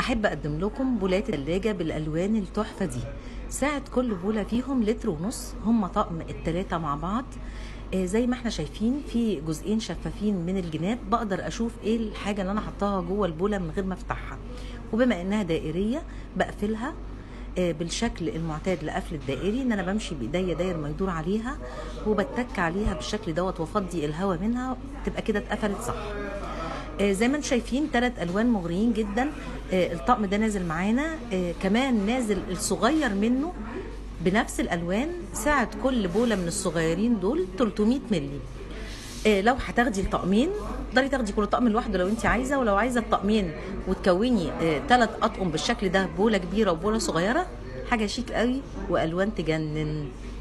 احب اقدم لكم بولات الثلاجه بالالوان التحفه دي سعه كل بوله فيهم لتر ونص هم طقم التلاته مع بعض آه، زي ما احنا شايفين في جزئين شفافين من الجناب بقدر اشوف ايه الحاجه اللي انا حطاها جوه البوله من غير ما افتحها وبما انها دائريه بقفلها آه، بالشكل المعتاد لقفل الدائري ان انا بمشي بايديا داير ما يدور عليها وبتك عليها بالشكل دوت وافضي الهواء منها تبقى كده اتقفلت صح آه، زي ما انتم شايفين ثلاث الوان مغريين جدا آه، الطقم ده نازل معانا آه، كمان نازل الصغير منه بنفس الالوان سعه كل بوله من الصغيرين دول 300 مللي آه، لو هتاخدي الطقمين تقدري تاخدي كل طقم لوحده لو انت عايزه ولو عايزه الطقمين وتكوني ثلاث اطقم بالشكل ده بوله كبيره وبوله صغيره حاجه شيك قوي والوان تجنن